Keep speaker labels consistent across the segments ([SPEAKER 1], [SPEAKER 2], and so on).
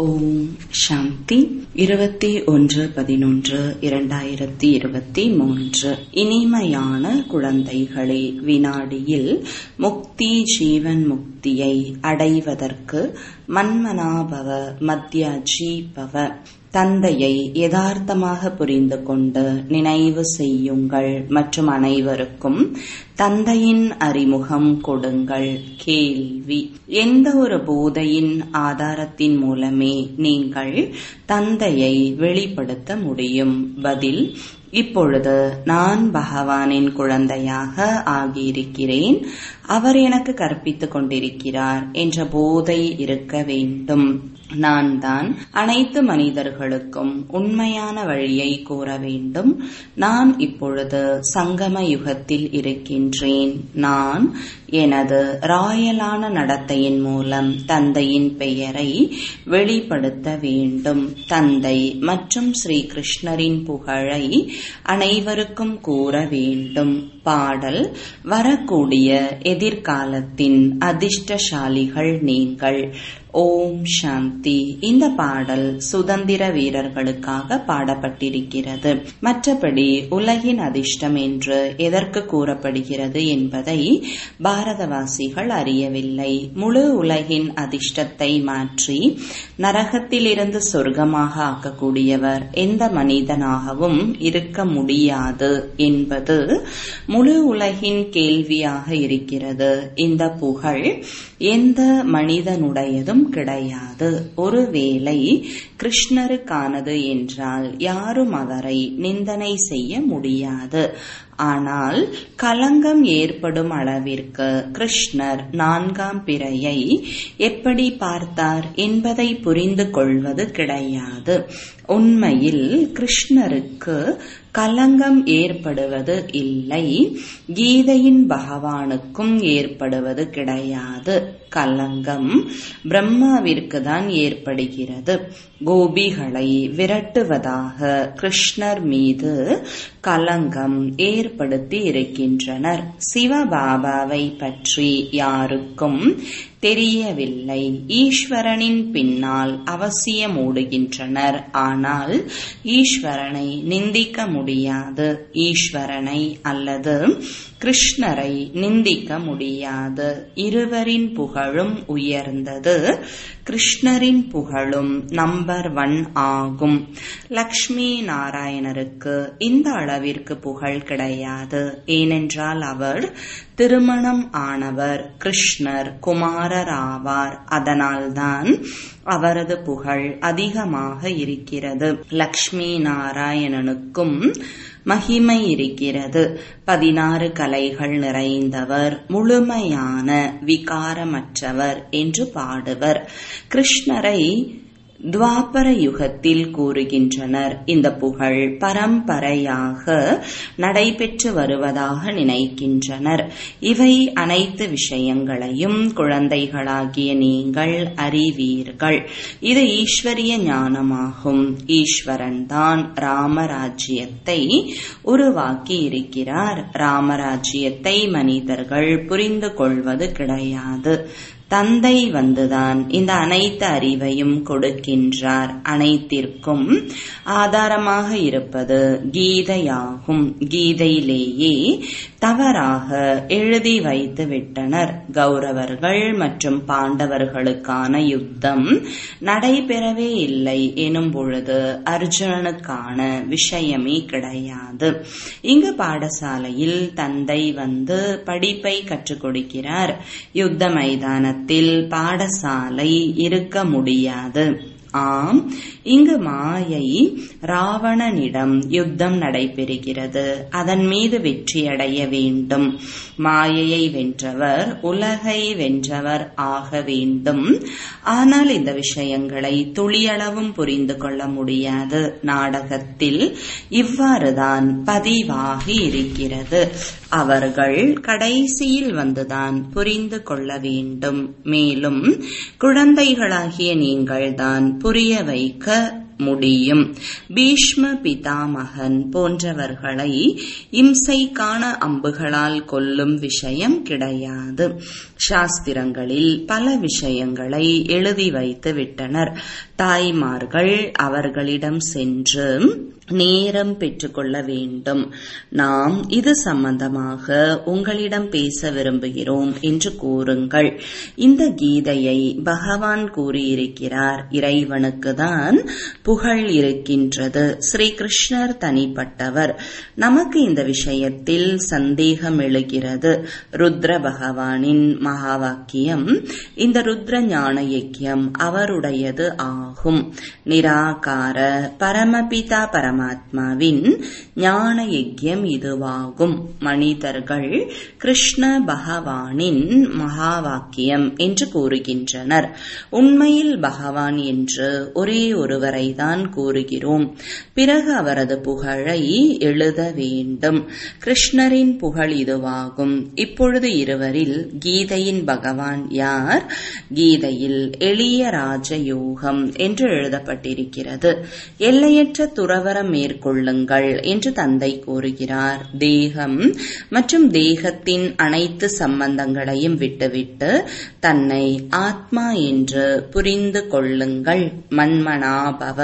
[SPEAKER 1] ஓம் சாந்தி இருபத்தி ஒன்று பதினொன்று இரண்டாயிரத்தி இருபத்தி மூன்று இனிமையான குழந்தைகளே வினாடியில் முக்தி ஜீவன் முக்தியை அடைவதற்கு மன்மனாபவ மத்தியாஜீபவ தந்தையை யதார்த்தமாக புரிந்து கொண்டு நினைவு செய்யுங்கள் மற்றும் அனைவருக்கும் தந்தையின் அறிமுகம் கொடுங்கள் கேள்வி எந்த ஒரு போதையின் ஆதாரத்தின் மூலமே நீங்கள் தந்தையை வெளிப்படுத்த முடியும் பதில் இப்பொழுது நான் பகவானின் குழந்தையாக ஆகியிருக்கிறேன் அவர் எனக்கு கற்பித்துக் கொண்டிருக்கிறார் என்ற போதை இருக்க வேண்டும் நான் தான் அனைத்து மனிதர்களுக்கும் உண்மையான வழியை கூற வேண்டும் நான் இப்பொழுது சங்கம யுகத்தில் இருக்கின்றேன் நான் எனது ராயலான நடத்தையின் மூலம் தந்தையின் பெயரை வெளிப்படுத்த வேண்டும் தந்தை மற்றும் ஸ்ரீ கிருஷ்ணரின் புகழை அனைவருக்கும் கூற வேண்டும் பாடல் வரக்கூடிய எதிர்காலத்தின் அதிர்ஷ்டசாலிகள் நீங்கள் ஓம் சாந்தி இந்த பாடல் சுதந்திர வீரர்களுக்காக பாடப்பட்டிருக்கிறது மற்றபடி உலகின் அதிர்ஷ்டம் என்று எதற்கு கூறப்படுகிறது என்பதை பாரதவாசிகள் அறியவில்லை முழு உலகின் அதிர்ஷ்டத்தை மாற்றி நரகத்திலிருந்து சொர்க்கமாக ஆக்கக்கூடியவர் எந்த மனிதனாகவும் இருக்க முடியாது என்பது முழு உலகின் கேள்வியாக இருக்கிறது இந்த புகழ் எந்த மனிதனுடையதும் கிடையாது ஒருவேளை கிருஷ்ணருக்கானது என்றால் யாரும் அவரை நிந்தனை செய்ய முடியாது ஆனால் களங்கம் ஏற்படும் அளவிற்கு கிருஷ்ணர் நான்காம் பிறையை எப்படி பார்த்தார் என்பதை புரிந்து கொள்வது கிடையாது உண்மையில் கிருஷ்ணருக்கு கலங்கம் ஏற்படுவது இல்லை கீதையின் பகவானுக்கும் ஏற்படுவது கிடையாது கலங்கம் பிரம்மாவிற்கு தான் ஏற்படுகிறது கோபிகளை விரட்டுவதாக கிருஷ்ணர் மீது கலங்கம் ஏற்படுத்தி இருக்கின்றனர் சிவபாபாவை பற்றி யாருக்கும் தெரியவில்லை ஈஸ்வரனின் பின்னால் அவசியம் ஓடுகின்றனர் ஆனால் ஈஸ்வரனை நிந்திக்க முடியாது ஈஸ்வரனை அல்லது கிருஷ்ணரை நிந்திக்க முடியாது இருவரின் புகழும் உயர்ந்தது கிருஷ்ணரின் புகழும் நம்பர் ஒன் ஆகும் லக்ஷ்மி நாராயணருக்கு இந்த அளவிற்கு புகழ் கிடையாது ஏனென்றால் அவர் திருமணம் ஆனவர் கிருஷ்ணர் குமாரர் ஆவார் அதனால்தான் அவரது புகழ் அதிகமாக இருக்கிறது லக்ஷ்மி நாராயணனுக்கும் மகிமை இருக்கிறது பதினாறு கலைகள் நிறைந்தவர் முழுமையான விகாரமற்றவர் என்று பாடுவர் கிருஷ்ணரை துவாபர யுகத்தில் கூறுகின்றனர் இந்த புகழ் பரம்பரையாக நடைபெற்று வருவதாக நினைக்கின்றனர் இவை அனைத்து விஷயங்களையும் குழந்தைகளாகிய நீங்கள் அறிவீர்கள் இது ஈஸ்வரிய ஞானமாகும் ஈஸ்வரன் தான் ராமராஜ்யத்தை உருவாக்கி இருக்கிறார் ராமராஜ்யத்தை மனிதர்கள் புரிந்து கொள்வது கிடையாது தந்தை வந்துதான் இந்த அனைத்து அறிவையும் கொடுக்கின்றார் அனைத்திற்கும் ஆதாரமாக இருப்பது கீதையாகும் கீதையிலேயே தவறாக எழுதி வைத்து விட்டனர் கௌரவர்கள் மற்றும் பாண்டவர்களுக்கான யுத்தம் நடைபெறவே இல்லை எனும் பொழுது அர்ஜுனனுக்கான விஷயமே கிடையாது இங்கு பாடசாலையில் தந்தை வந்து படிப்பை கற்றுக் கொடுக்கிறார் யுத்த மைதானத்தில் பாடசாலை இருக்க முடியாது ஆம் இங்கு மாயை ராவணனிடம் யுத்தம் நடைபெறுகிறது அதன் மீது வெற்றியடைய வேண்டும் மாயையை வென்றவர் உலகை வென்றவர் ஆக வேண்டும் ஆனால் இந்த விஷயங்களை துளியளவும் புரிந்து கொள்ள முடியாது நாடகத்தில் இவ்வாறுதான் பதிவாகி இருக்கிறது அவர்கள் கடைசியில் வந்துதான் புரிந்து கொள்ள வேண்டும் மேலும் குழந்தைகளாகிய நீங்கள்தான் புரிய வைக்க முடியும் பீஷ்ம பிதாமகன் போன்றவர்களை இம்சைக்கான அம்புகளால் கொல்லும் விஷயம் கிடையாது சாஸ்திரங்களில் பல விஷயங்களை எழுதி வைத்து விட்டனர் தாய்மார்கள் அவர்களிடம் சென்று நேரம் பெற்றுக்கொள்ள வேண்டும் நாம் இது சம்பந்தமாக உங்களிடம் பேச விரும்புகிறோம் என்று கூறுங்கள் இந்த கீதையை பகவான் கூறியிருக்கிறார் இறைவனுக்கு தான் புகழ் இருக்கின்றது ஸ்ரீ கிருஷ்ணர் தனிப்பட்டவர் நமக்கு இந்த விஷயத்தில் சந்தேகம் எழுகிறது ருத்ர பகவானின் மகா வாக்கியம் இந்த ருத்ர ஞான யக்கியம் அவருடையது ஆகும் நிராகார பரமபிதா பரமாத்மாவின் ஞான யக்கியம் இதுவாகும் மனிதர்கள் கிருஷ்ண பகவானின் மகா வாக்கியம் என்று கூறுகின்றனர் உண்மையில் பகவான் என்று ஒரே ஒருவரை தான் கூறுகிறோம் பிறகு அவரது புகழை எழுத வேண்டும் கிருஷ்ணரின் புகழ் இதுவாகும் இப்பொழுது இருவரில் கீதையின் பகவான் யார் கீதையில் எளிய ராஜயோகம் என்று எழுதப்பட்டிருக்கிறது எல்லையற்ற துறவரம் மேற்கொள்ளுங்கள் என்று தந்தை கூறுகிறார் தேகம் மற்றும் தேகத்தின் அனைத்து சம்பந்தங்களையும் விட்டுவிட்டு தன்னை ஆத்மா என்று புரிந்து கொள்ளுங்கள் மண்மனாபவ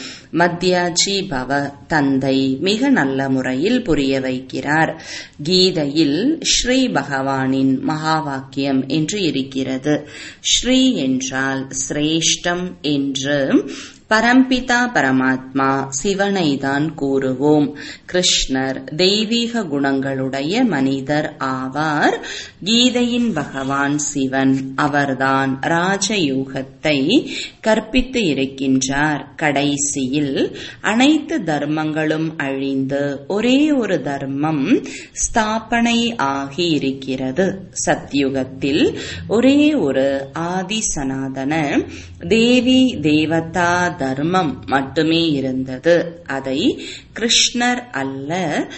[SPEAKER 1] மத்தியாஜி பவ தந்தை மிக நல்ல முறையில் புரிய வைக்கிறார் கீதையில் ஸ்ரீ பகவானின் மகா வாக்கியம் என்று இருக்கிறது ஸ்ரீ என்றால் சிரேஷ்டம் என்று பரம்பிதா பரமாத்மா சிவனை தான் கூறுவோம் கிருஷ்ணர் தெய்வீக குணங்களுடைய மனிதர் ஆவார் கீதையின் பகவான் சிவன் அவர்தான் ராஜயோகத்தை கற்பித்து இருக்கின்றார் கடைசியில் அனைத்து தர்மங்களும் அழிந்து ஒரே ஒரு தர்மம் ஸ்தாபனை ஆகி இருக்கிறது சத்யுகத்தில் ஒரே ஒரு ஆதி சனாதன தேவி தேவதா தர்மம் மட்டுமே இருந்தது அதை கிருஷ்ணர் அல்ல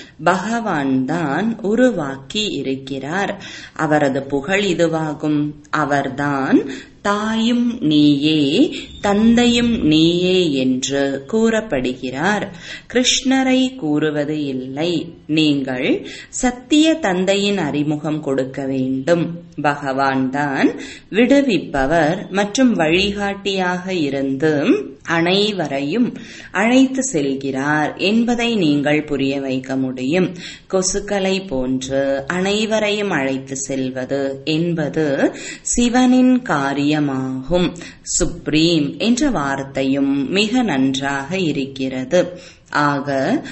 [SPEAKER 1] பகவான் தான் உருவாக்கி இருக்கிறார் அவரது புகழ் இதுவாகும் அவர்தான் தாயும் நீயே தந்தையும் நீயே என்று கூறப்படுகிறார் கிருஷ்ணரை கூறுவது இல்லை நீங்கள் சத்திய தந்தையின் அறிமுகம் கொடுக்க வேண்டும் பகவான் தான் விடுவிப்பவர் மற்றும் வழிகாட்டியாக இருந்து அனைவரையும் அழைத்து செல்கிறார் என்பதை நீங்கள் புரிய வைக்க முடியும் கொசுக்களை போன்று அனைவரையும் அழைத்து செல்வது என்பது சிவனின் காரியமாகும் சுப்ரீம் என்ற வார்த்தையும் மிக நன்றாக இருக்கிறது ஆக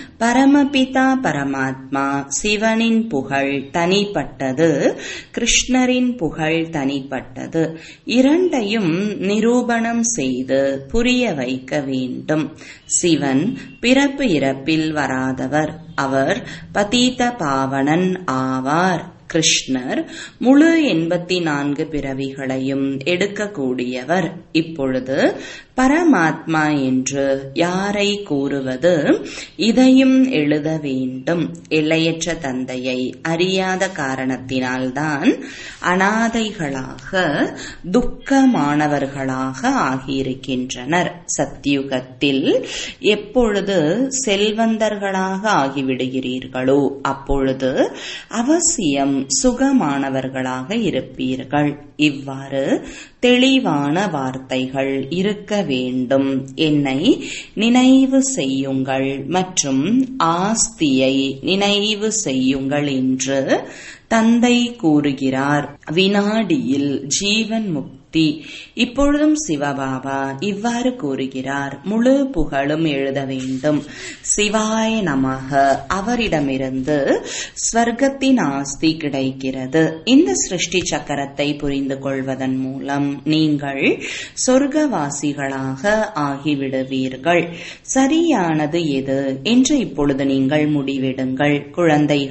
[SPEAKER 1] பரமபிதா பரமாத்மா சிவனின் புகழ் தனிப்பட்டது கிருஷ்ணரின் புகழ் தனிப்பட்டது இரண்டையும் நிரூபணம் செய்து புரிய வைக்க வேண்டும் சிவன் பிறப்பு இறப்பில் வராதவர் அவர் பதீத பாவனன் ஆவார் கிருஷ்ணர் முழு எண்பத்தி நான்கு பிறவிகளையும் எடுக்கக்கூடியவர் இப்பொழுது பரமாத்மா என்று யாரை கூறுவது இதையும் எழுத வேண்டும் எல்லையற்ற தந்தையை அறியாத காரணத்தினால்தான் அனாதைகளாக துக்கமானவர்களாக ஆகியிருக்கின்றனர் சத்தியுகத்தில் எப்பொழுது செல்வந்தர்களாக ஆகிவிடுகிறீர்களோ அப்பொழுது அவசியம் சுகமானவர்களாக இருப்பீர்கள் இவ்வாறு தெளிவான வார்த்தைகள் இருக்க வேண்டும் என்னை நினைவு செய்யுங்கள் மற்றும் ஆஸ்தியை நினைவு செய்யுங்கள் என்று தந்தை கூறுகிறார் வினாடியில் ஜீவன் முக்தி இப்பொழுதும் சிவபாபா இவ்வாறு கூறுகிறார் முழு புகழும் எழுத வேண்டும் சிவாய நமக அவரிடமிருந்து ஸ்வர்க்கத்தின் ஆஸ்தி கிடைக்கிறது இந்த சிருஷ்டி சக்கரத்தை புரிந்து கொள்வதன் மூலம் நீங்கள் சொர்க்கவாசிகளாக ஆகிவிடுவீர்கள் சரியானது எது என்று இப்பொழுது நீங்கள் முடிவெடுங்கள்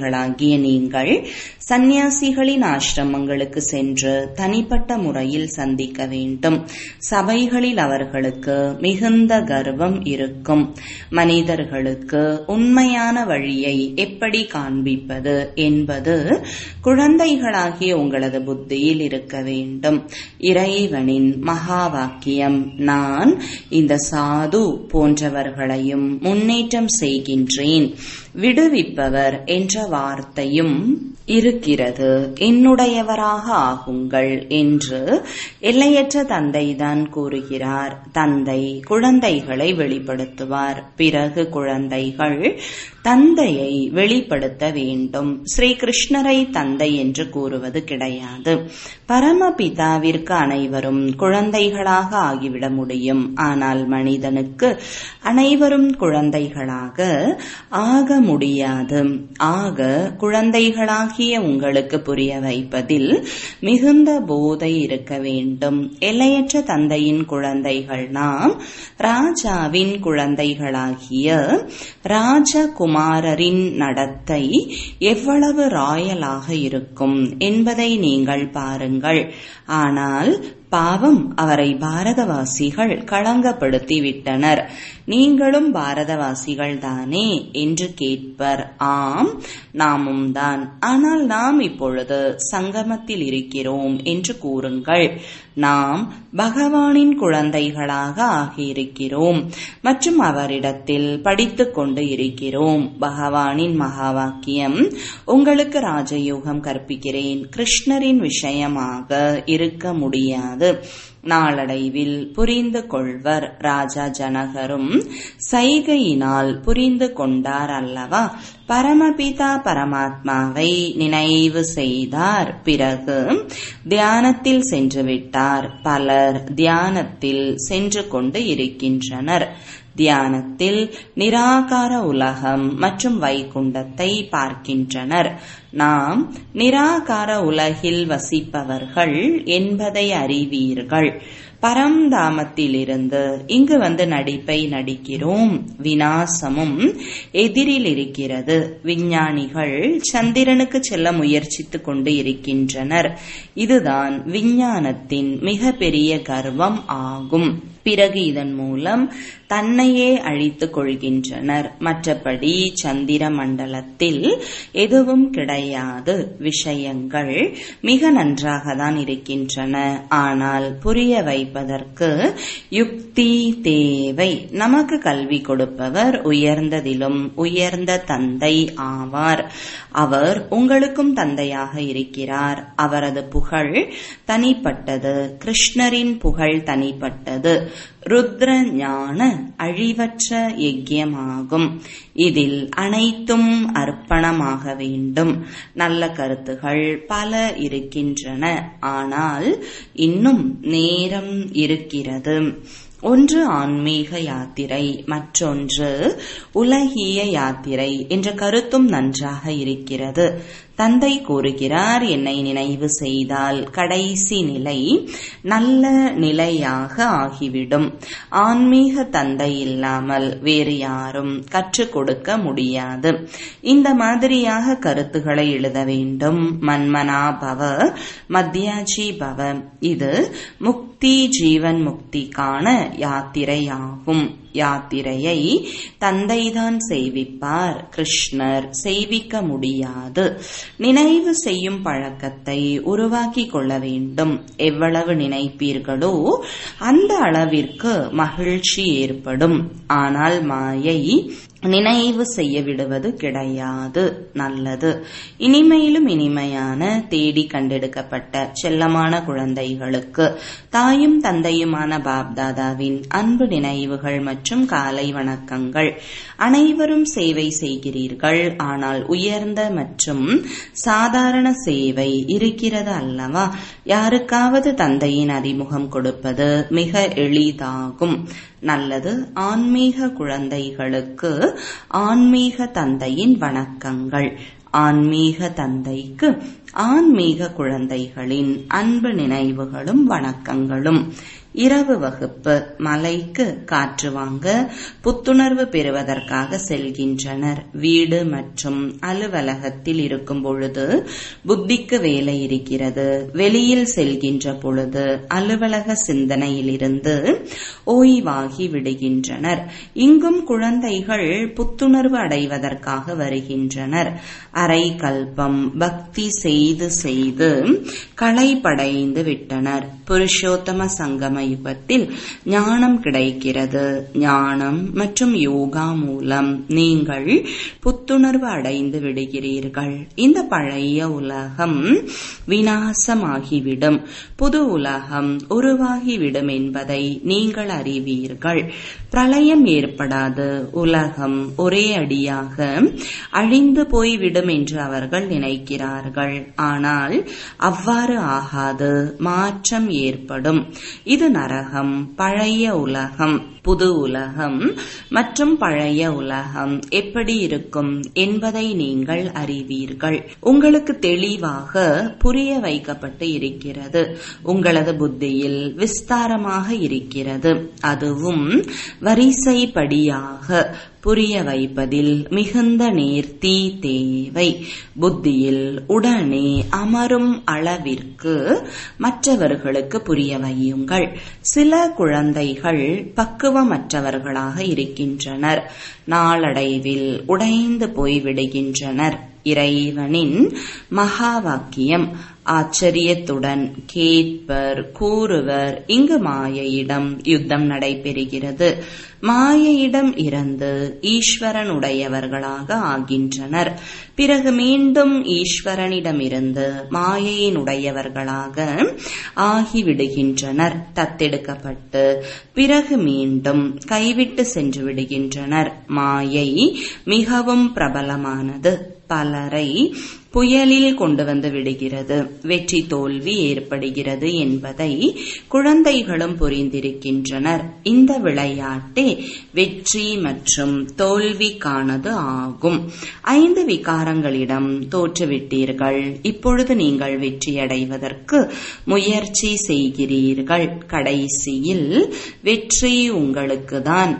[SPEAKER 1] குழந்தைகளாகிய நீங்கள் சந்நியாசிகளின் ஆசிரமங்களுக்கு சென்று தனிப்பட்ட முறையில் சந்தி சந்திக்க வேண்டும் சபைகளில் அவர்களுக்கு மிகுந்த கர்வம் இருக்கும் மனிதர்களுக்கு உண்மையான வழியை எப்படி காண்பிப்பது என்பது குழந்தைகளாகிய உங்களது புத்தியில் இருக்க வேண்டும் இறைவனின் மகா வாக்கியம் நான் இந்த சாது போன்றவர்களையும் முன்னேற்றம் செய்கின்றேன் விடுவிப்பவர் என்ற வார்த்தையும் இருக்கிறது என்னுடையவராக ஆகுங்கள் என்று எல்லையற்ற தந்தைதான் கூறுகிறார் தந்தை குழந்தைகளை வெளிப்படுத்துவார் பிறகு குழந்தைகள் தந்தையை வெளிப்படுத்த வேண்டும் ஸ்ரீ கிருஷ்ணரை தந்தை என்று கூறுவது கிடையாது பரமபிதாவிற்கு அனைவரும் குழந்தைகளாக ஆகிவிட முடியும் ஆனால் மனிதனுக்கு அனைவரும் குழந்தைகளாக ஆக முடியாது ஆக குழந்தைகளாகிய உங்களுக்கு புரிய வைப்பதில் மிகுந்த போதை இருக்க வேண்டும் எல்லையற்ற தந்தையின் குழந்தைகள் நாம் ராஜாவின் குழந்தைகளாகிய ராஜகுமாரரின் நடத்தை எவ்வளவு ராயலாக இருக்கும் என்பதை நீங்கள் பாருங்கள் ஆனால் பாவம் அவரை பாரதவாசிகள் களங்கப்படுத்தி விட்டனர் நீங்களும் பாரதவாசிகள் தானே என்று கேட்பர் ஆம் நாமும் தான் ஆனால் நாம் இப்பொழுது சங்கமத்தில் இருக்கிறோம் என்று கூறுங்கள் நாம் பகவானின் குழந்தைகளாக ஆகியிருக்கிறோம் மற்றும் அவரிடத்தில் படித்துக் கொண்டு இருக்கிறோம் பகவானின் மகா வாக்கியம் உங்களுக்கு ராஜயோகம் கற்பிக்கிறேன் கிருஷ்ணரின் விஷயமாக இருக்க முடியாது நாளடைவில் புரிந்து கொள்வர் ராஜா ஜனகரும் சைகையினால் புரிந்து கொண்டார் அல்லவா பரமபிதா பரமாத்மாவை நினைவு செய்தார் பிறகு தியானத்தில் சென்று விட்டார் பலர் தியானத்தில் சென்று கொண்டு இருக்கின்றனர் தியானத்தில் நிராகார உலகம் மற்றும் வைகுண்டத்தை பார்க்கின்றனர் நாம் நிராகார உலகில் வசிப்பவர்கள் என்பதை அறிவீர்கள் பரம்தாமத்திலிருந்து இங்கு வந்து நடிப்பை நடிக்கிறோம் வினாசமும் எதிரில் இருக்கிறது விஞ்ஞானிகள் சந்திரனுக்கு செல்ல முயற்சித்துக் கொண்டு இருக்கின்றனர் இதுதான் விஞ்ஞானத்தின் மிக பெரிய கர்வம் ஆகும் பிறகு இதன் மூலம் தன்னையே அழித்துக் கொள்கின்றனர் மற்றபடி சந்திர மண்டலத்தில் எதுவும் கிடையாது விஷயங்கள் மிக நன்றாக தான் இருக்கின்றன ஆனால் புரிய வைப்பதற்கு யுக்தி தேவை நமக்கு கல்வி கொடுப்பவர் உயர்ந்ததிலும் உயர்ந்த தந்தை ஆவார் அவர் உங்களுக்கும் தந்தையாக இருக்கிறார் அவரது புகழ் தனிப்பட்டது கிருஷ்ணரின் புகழ் தனிப்பட்டது ருத்ர ஞான அழிவற்ற யஜ்யமாகும் இதில் அனைத்தும் அர்ப்பணமாக வேண்டும் நல்ல கருத்துகள் பல இருக்கின்றன ஆனால் இன்னும் நேரம் இருக்கிறது ஒன்று ஆன்மீக யாத்திரை மற்றொன்று உலகிய யாத்திரை என்ற கருத்தும் நன்றாக இருக்கிறது தந்தை கூறுகிறார் என்னை நினைவு செய்தால் கடைசி நிலை நல்ல நிலையாக ஆகிவிடும் ஆன்மீக தந்தை இல்லாமல் வேறு யாரும் கற்றுக் கொடுக்க முடியாது இந்த மாதிரியாக கருத்துக்களை எழுத வேண்டும் மன்மனா பவ மத்தியாஜி பவ இது முக்தி ஜீவன் முக்திக்கான யாத்திரையாகும் யாத்திரையை தந்தைதான் செய்விப்பார் கிருஷ்ணர் செய்விக்க முடியாது நினைவு செய்யும் பழக்கத்தை உருவாக்கி கொள்ள வேண்டும் எவ்வளவு நினைப்பீர்களோ அந்த அளவிற்கு மகிழ்ச்சி ஏற்படும் ஆனால் மாயை நினைவு செய்ய விடுவது கிடையாது நல்லது இனிமையிலும் இனிமையான தேடி கண்டெடுக்கப்பட்ட செல்லமான குழந்தைகளுக்கு தாயும் தந்தையுமான பாப்தாதாவின் அன்பு நினைவுகள் மற்றும் காலை வணக்கங்கள் அனைவரும் சேவை செய்கிறீர்கள் ஆனால் உயர்ந்த மற்றும் சாதாரண சேவை இருக்கிறது அல்லவா யாருக்காவது தந்தையின் அறிமுகம் கொடுப்பது மிக எளிதாகும் நல்லது ஆன்மீக குழந்தைகளுக்கு ஆன்மீக தந்தையின் வணக்கங்கள் ஆன்மீக தந்தைக்கு ஆன்மீக குழந்தைகளின் அன்பு நினைவுகளும் வணக்கங்களும் இரவு வகுப்பு மலைக்கு காற்று வாங்க புத்துணர்வு பெறுவதற்காக செல்கின்றனர் வீடு மற்றும் அலுவலகத்தில் இருக்கும் பொழுது புத்திக்கு வேலை இருக்கிறது வெளியில் செல்கின்ற பொழுது அலுவலக சிந்தனையிலிருந்து ஓய்வாகி விடுகின்றனர் இங்கும் குழந்தைகள் புத்துணர்வு அடைவதற்காக வருகின்றனர் அரை கல்பம் பக்தி செய்து செய்து களைப்படைந்து விட்டனர் புருஷோத்தம சங்கம யுகத்தில் ஞானம் கிடைக்கிறது ஞானம் மற்றும் யோகா மூலம் நீங்கள் புத்துணர்வு அடைந்து விடுகிறீர்கள் இந்த பழைய உலகம் வினாசமாகிவிடும் புது உலகம் உருவாகிவிடும் என்பதை நீங்கள் அறிவீர்கள் பிரளயம் ஏற்படாது உலகம் ஒரே அடியாக அழிந்து போய்விடும் என்று அவர்கள் நினைக்கிறார்கள் ஆனால் அவ்வாறு ஆகாது மாற்றம் ஏற்படும் இது நரகம் பழைய உலகம் புது உலகம் மற்றும் பழைய உலகம் எப்படி இருக்கும் என்பதை நீங்கள் அறிவீர்கள் உங்களுக்கு தெளிவாக புரிய வைக்கப்பட்டு இருக்கிறது உங்களது புத்தியில் விஸ்தாரமாக இருக்கிறது அதுவும் வரிசைப்படியாக புரிய வைப்பதில் மிகுந்த நேர்த்தி தேவை புத்தியில் உடனே அமரும் அளவிற்கு மற்றவர்களுக்கு புரிய வையுங்கள் சில குழந்தைகள் பக்குவமற்றவர்களாக இருக்கின்றனர் நாளடைவில் உடைந்து போய்விடுகின்றனர் இறைவனின் மகா வாக்கியம் ஆச்சரியத்துடன் கேட்பர் கூறுவர் இங்கு மாயையிடம் யுத்தம் நடைபெறுகிறது மாயையிடம் இருந்து ஈஸ்வரனுடையவர்களாக ஆகின்றனர் பிறகு மீண்டும் ஈஸ்வரனிடமிருந்து மாயையினுடையவர்களாக ஆகிவிடுகின்றனர் தத்தெடுக்கப்பட்டு பிறகு மீண்டும் கைவிட்டு சென்று விடுகின்றனர் மாயை மிகவும் பிரபலமானது பலரை புயலில் கொண்டு வந்து விடுகிறது வெற்றி தோல்வி ஏற்படுகிறது என்பதை குழந்தைகளும் புரிந்திருக்கின்றனர் இந்த விளையாட்டே வெற்றி மற்றும் தோல்விக்கானது ஆகும் ஐந்து விகாரங்களிடம் தோற்றுவிட்டீர்கள் இப்பொழுது நீங்கள் வெற்றியடைவதற்கு முயற்சி செய்கிறீர்கள் கடைசியில் வெற்றி உங்களுக்குதான்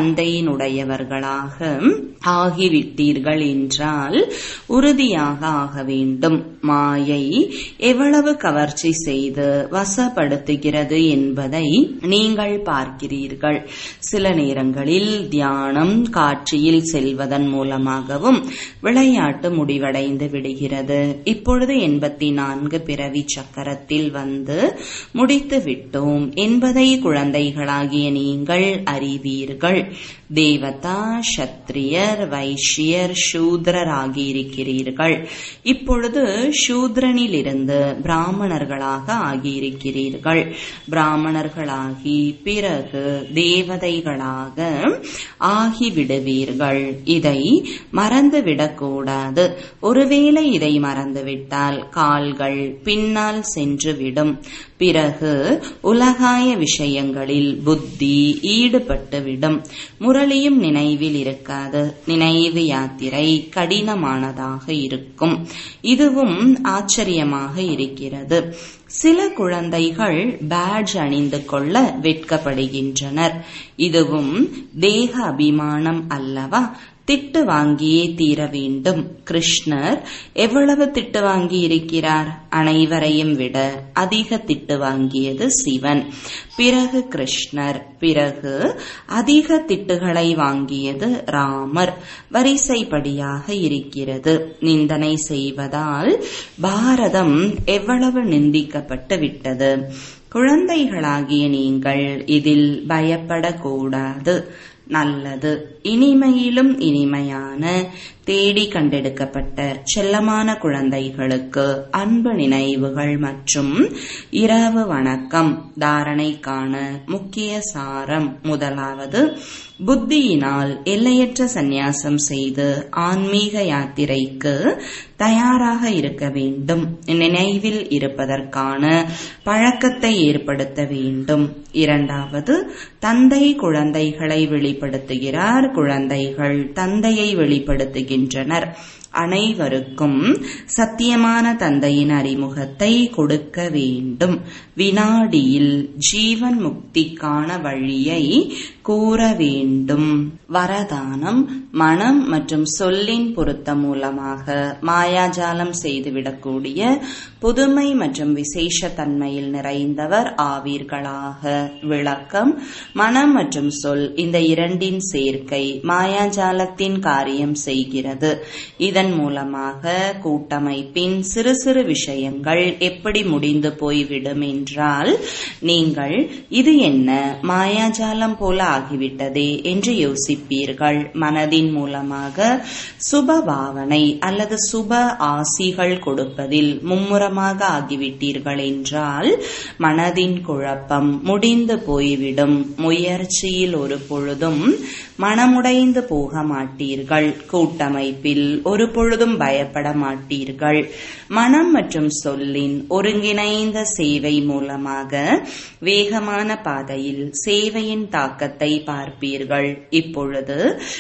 [SPEAKER 1] தந்தையினுடையவர்களாக ஆகிவிட்டீர்கள் என்றால் உறுதியாக ஆக வேண்டும் மாயை எவ்வளவு கவர்ச்சி செய்து வசப்படுத்துகிறது என்பதை நீங்கள் பார்க்கிறீர்கள் சில நேரங்களில் தியானம் காட்சியில் செல்வதன் மூலமாகவும் விளையாட்டு முடிவடைந்து விடுகிறது இப்பொழுது எண்பத்தி நான்கு பிறவி சக்கரத்தில் வந்து முடித்து விட்டோம் என்பதை குழந்தைகளாகிய நீங்கள் அறிவீர்கள் தேவதா சத்திரியர் வைஷ்யர் சூத்ரர் ஆகியிருக்கிறீர்கள் இப்பொழுது சூத்ரனிலிருந்து பிராமணர்களாக ஆகியிருக்கிறீர்கள் பிராமணர்களாகி பிறகு தேவதைகளாக ஆகிவிடுவீர்கள் இதை மறந்துவிடக்கூடாது ஒருவேளை இதை மறந்துவிட்டால் கால்கள் பின்னால் சென்றுவிடும் பிறகு உலகாய விஷயங்களில் புத்தி ஈடுபட்டுவிடும் முரளியும் நினைவில் இருக்காது நினைவு யாத்திரை கடினமானதாக இருக்கும் இதுவும் ஆச்சரியமாக இருக்கிறது சில குழந்தைகள் பேட்ஜ் அணிந்து கொள்ள வெட்கப்படுகின்றனர் இதுவும் தேக அபிமானம் அல்லவா திட்டு வாங்கியே தீர வேண்டும் கிருஷ்ணர் எவ்வளவு திட்டு வாங்கி இருக்கிறார் அனைவரையும் விட அதிக திட்டு வாங்கியது சிவன் பிறகு கிருஷ்ணர் பிறகு அதிக திட்டுகளை வாங்கியது ராமர் வரிசைப்படியாக இருக்கிறது நிந்தனை செய்வதால் பாரதம் எவ்வளவு நிந்திக்கப்பட்டு விட்டது குழந்தைகளாகிய நீங்கள் இதில் பயப்படக்கூடாது நல்லது இனிமையிலும் இனிமையான தேடி கண்டெடுக்கப்பட்ட செல்லமான குழந்தைகளுக்கு அன்பு நினைவுகள் மற்றும் இரவு வணக்கம் தாரணைக்கான முக்கிய சாரம் முதலாவது புத்தியினால் எல்லையற்ற சந்நியாசம் செய்து ஆன்மீக யாத்திரைக்கு தயாராக இருக்க வேண்டும் நினைவில் இருப்பதற்கான பழக்கத்தை ஏற்படுத்த வேண்டும் இரண்டாவது தந்தை குழந்தைகளை வெளிப்படுத்துகிறார் குழந்தைகள் தந்தையை வெளிப்படுத்துகின்றனர் அனைவருக்கும் சத்தியமான தந்தையின் அறிமுகத்தை கொடுக்க வேண்டும் வினாடியில் ஜீவன் முக்திக்கான வழியை கூற வேண்டும் வரதானம் மனம் மற்றும் சொல்லின் பொருத்தம் மூலமாக மாயாஜாலம் செய்துவிடக்கூடிய புதுமை மற்றும் விசேஷ தன்மையில் நிறைந்தவர் ஆவீர்களாக விளக்கம் மனம் மற்றும் சொல் இந்த இரண்டின் சேர்க்கை மாயாஜாலத்தின் காரியம் செய்கிறது இதன் மூலமாக கூட்டமைப்பின் சிறு சிறு விஷயங்கள் எப்படி முடிந்து போய்விடும் என்றால் நீங்கள் இது என்ன மாயாஜாலம் போல ஆகிவிட்டதே என்று யோசிப்பீர்கள் மனதின் மூலமாக சுப பாவனை அல்லது சுப ஆசிகள் கொடுப்பதில் மும்முரமாக ஆகிவிட்டீர்கள் என்றால் மனதின் குழப்பம் முடிந்து போய்விடும் முயற்சியில் ஒரு பொழுதும் மனமுடைந்து போக மாட்டீர்கள் கூட்டமைப்பில் ஒரு பொழுதும் பயப்பட மாட்டீர்கள் மனம் மற்றும் சொல்லின் ஒருங்கிணைந்த சேவை மூலமாக வேகமான பாதையில் சேவையின் தாக்கத்தை பார்ப்பீர்கள் இப்பொழுது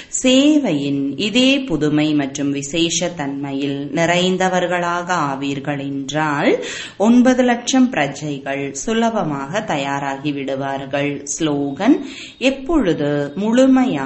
[SPEAKER 1] சேவையின் இதே புதுமை மற்றும் விசேஷ தன்மையில் நிறைந்தவர்களாக ஆவீர்கள் என்றால் ஒன்பது லட்சம் பிரஜைகள் சுலபமாக தயாராகி விடுவார்கள் ஸ்லோகன் எப்பொழுது முழுமையாக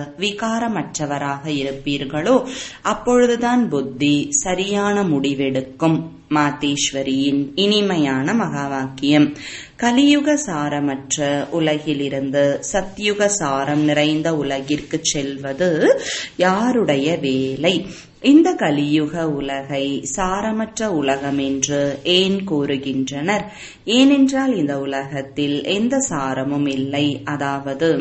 [SPEAKER 1] விகாரமற்றவராக இருப்பீர்களோ அப்பொழுதுதான் புத்தி சரியான முடிவெடுக்கும் மாதேஸ்வரியின் இனிமையான மகா வாக்கியம் கலியுக சாரமற்ற உலகிலிருந்து சத்யுக சாரம் நிறைந்த உலகிற்கு செல்வது யாருடைய வேலை இந்த கலியுக உலகை சாரமற்ற உலகம் என்று ஏன் கூறுகின்றனர் ஏனென்றால் இந்த உலகத்தில் எந்த சாரமும் இல்லை அதாவது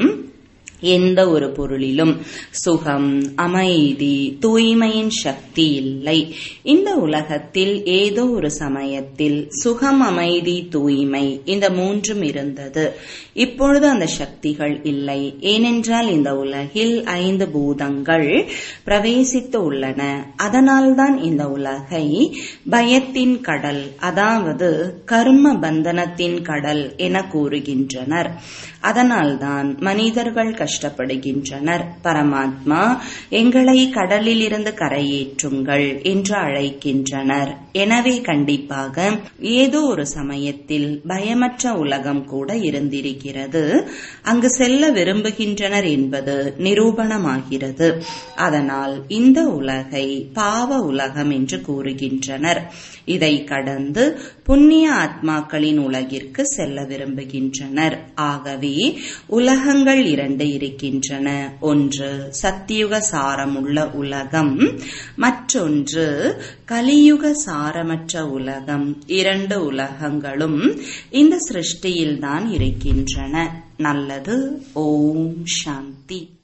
[SPEAKER 1] எந்த ஒரு பொருளிலும் சுகம் அமைதி தூய்மையின் சக்தி இல்லை இந்த உலகத்தில் ஏதோ ஒரு சமயத்தில் சுகம் அமைதி தூய்மை இந்த மூன்றும் இருந்தது இப்பொழுது அந்த சக்திகள் இல்லை ஏனென்றால் இந்த உலகில் ஐந்து பூதங்கள் பிரவேசித்து உள்ளன அதனால்தான் இந்த உலகை பயத்தின் கடல் அதாவது கர்ம பந்தனத்தின் கடல் என கூறுகின்றனர் அதனால்தான் மனிதர்கள் கஷ்டப்படுகின்றனர் பரமாத்மா எங்களை கடலில் இருந்து கரையேற்றுங்கள் என்று அழைக்கின்றனர் எனவே கண்டிப்பாக ஏதோ ஒரு சமயத்தில் பயமற்ற உலகம் கூட இருந்திருக்கிறது அங்கு செல்ல விரும்புகின்றனர் என்பது நிரூபணமாகிறது அதனால் இந்த உலகை பாவ உலகம் என்று கூறுகின்றனர் இதை கடந்து புண்ணிய ஆத்மாக்களின் உலகிற்கு செல்ல விரும்புகின்றனர் ஆகவே உலகங்கள் இரண்டு இருக்கின்றன ஒன்று சத்தியுக சாரமுள்ள உலகம் மற்றொன்று கலியுக சாரமற்ற உலகம் இரண்டு உலகங்களும் இந்த சிருஷ்டியில்தான் இருக்கின்றன நல்லது ஓம் சாந்தி